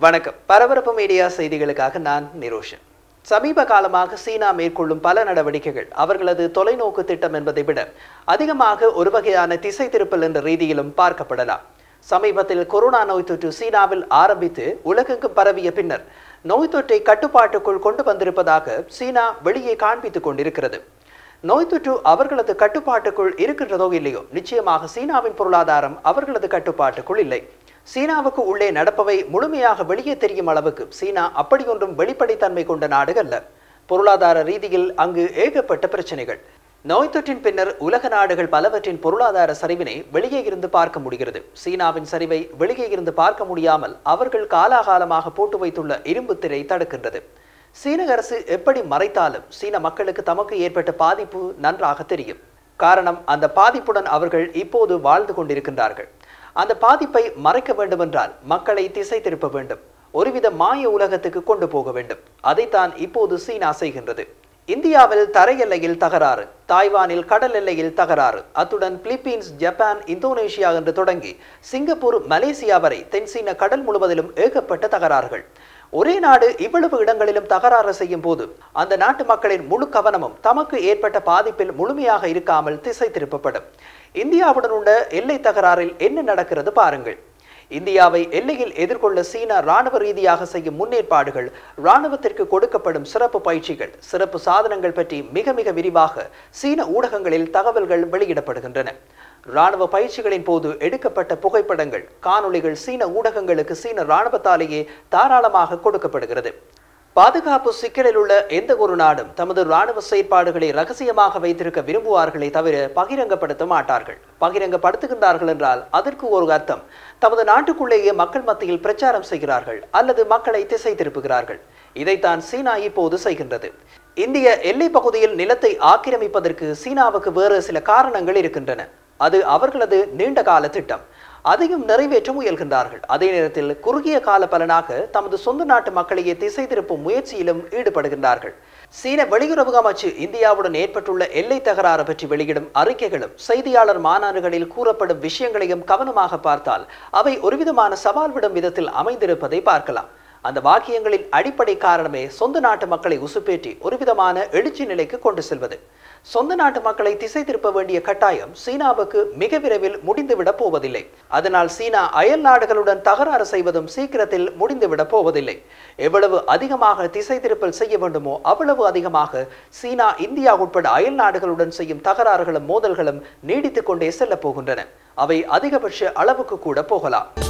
வணக்கம் பரபரப்பு மீடியா செய்திகளுக்காக நான் நிரோஷன் சமீப காலமாக சீனா மேற்கொள்ளும் பல நடவடிக்கைகள் அவர்களது தொலைநோக்கு திட்டம் என்பதை விட அதிகமாக ஒரு வகையான திசை திருப்பல் என்ற ரீதியிலும் பார்க்கப்படலாம் சமீபத்தில் கொரோனா நோய் தொற்று சீனாவில் ஆரம்பித்து உலகெங்கும் பரவிய பின்னர் நோய் தொற்றை கட்டுப்பாட்டுக்குள் கொண்டு வந்திருப்பதாக சீனா வெளியே காண்பித்துக் கொண்டிருக்கிறது நோய் தொற்று அவர்களது கட்டுப்பாட்டுக்குள் இருக்கின்றதோ இல்லையோ நிச்சயமாக சீனாவின் பொருளாதாரம் அவர்களது கட்டுப்பாட்டுக்குள் இல்லை சீனாவுக்கு உள்ளே நடப்பவை முழுமையாக வெளியே தெரியும் அளவுக்கு சீனா அப்படியொன்றும் வெளிப்படைத்தன்மை கொண்ட நாடு அல்ல பொருளாதார ரீதியில் அங்கு ஏகப்பட்ட பிரச்சனைகள் நோய் தொற்றின் பின்னர் உலக நாடுகள் பலவற்றின் பொருளாதார சரிவினை வெளியே இருந்து பார்க்க முடிகிறது சீனாவின் சரிவை வெளியே இருந்து பார்க்க முடியாமல் அவர்கள் காலாகாலமாக போட்டு வைத்துள்ள இரும்பு திரை தடுக்கின்றது சீன அரசு எப்படி மறைத்தாலும் சீன மக்களுக்கு தமக்கு ஏற்பட்ட பாதிப்பு நன்றாக தெரியும் காரணம் அந்த பாதிப்புடன் அவர்கள் இப்போது வாழ்ந்து கொண்டிருக்கின்றார்கள் அந்த பாதிப்பை மறைக்க வேண்டுமென்றால் மக்களை திசை திருப்ப வேண்டும் ஒருவித மாய உலகத்துக்கு கொண்டு போக வேண்டும் அதைத்தான் இப்போது சீனா செய்கின்றது இந்தியாவில் தரை எல்லையில் தகராறு தாய்வானில் கடல் எல்லையில் தகராறு அத்துடன் பிலிப்பீன்ஸ் ஜப்பான் இந்தோனேஷியா என்று தொடங்கி சிங்கப்பூர் மலேசியா வரை தென்சீன கடல் முழுவதிலும் ஏகப்பட்ட தகராறுகள் ஒரே நாடு இவ்வளவு இடங்களிலும் தகராறு செய்யும் போது அந்த நாட்டு மக்களின் முழு கவனமும் தமக்கு ஏற்பட்ட பாதிப்பில் முழுமையாக இருக்காமல் திசை திருப்பப்படும் இந்தியாவுடன் உள்ள எல்லை தகராறில் என்ன நடக்கிறது பாருங்கள் இந்தியாவை எல்லையில் எதிர்கொள்ள சீனா ராணுவ ரீதியாக செய்யும் முன்னேற்பாடுகள் ராணுவத்திற்கு கொடுக்கப்படும் சிறப்பு பயிற்சிகள் சிறப்பு சாதனங்கள் பற்றி மிக மிக விரிவாக சீன ஊடகங்களில் தகவல்கள் வெளியிடப்படுகின்றன ராணுவ பயிற்சிகளின் போது எடுக்கப்பட்ட புகைப்படங்கள் காணொளிகள் சீன ஊடகங்களுக்கு சீன ராணுவத்தாலேயே தாராளமாக கொடுக்கப்படுகிறது பாதுகாப்பு சிக்கலில் உள்ள எந்த ஒரு நாடும் தமது ராணுவ செயற்பாடுகளை ரகசியமாக வைத்திருக்க விரும்புவார்களே தவிர பகிரங்கப்படுத்த மாட்டார்கள் பகிரங்கப்படுத்துகின்றார்கள் என்றால் அதற்கு ஒரு அர்த்தம் தமது நாட்டுக்குள்ளேயே மக்கள் மத்தியில் பிரச்சாரம் செய்கிறார்கள் அல்லது மக்களை திசை திருப்புகிறார்கள் இதைத்தான் சீனா இப்போது செய்கின்றது இந்திய எல்லை பகுதியில் நிலத்தை ஆக்கிரமிப்பதற்கு சீனாவுக்கு வேறு சில காரணங்கள் இருக்கின்றன அது அவர்களது நீண்ட கால திட்டம் அதையும் நிறைவேற்ற முயல்கின்றார்கள் அதே நேரத்தில் குறுகிய கால பலனாக தமது சொந்த நாட்டு மக்களையே திசை திருப்பும் முயற்சியிலும் ஈடுபடுகின்றார்கள் சீன வெளியுறவு அமைச்சு இந்தியாவுடன் ஏற்பட்டுள்ள எல்லை தகராறு பற்றி வெளியிடும் அறிக்கைகளும் செய்தியாளர் மாநாடுகளில் கூறப்படும் விஷயங்களையும் கவனமாக பார்த்தால் அவை ஒருவிதமான சவால் விடும் விதத்தில் அமைந்திருப்பதை பார்க்கலாம் அந்த வாக்கியங்களின் அடிப்படை காரணமே சொந்த நாட்டு மக்களை உசுப்பேற்றி ஒருவிதமான எழுச்சி நிலைக்கு கொண்டு செல்வது சொந்த நாட்டு மக்களை திசை திருப்ப வேண்டிய கட்டாயம் சீனாவுக்கு மிக விரைவில் முடிந்துவிடப் போவதில்லை அதனால் சீனா அயல் நாடுகளுடன் தகராறு செய்வதும் சீக்கிரத்தில் முடிந்துவிடப் போவதில்லை எவ்வளவு அதிகமாக திசை திருப்பல் செய்ய வேண்டுமோ அவ்வளவு அதிகமாக சீனா இந்தியா உட்பட அயல் நாடுகளுடன் செய்யும் தகராறுகளும் மோதல்களும் நீடித்துக் கொண்டே செல்லப் போகின்றன அவை அதிகபட்ச அளவுக்கு கூட போகலாம்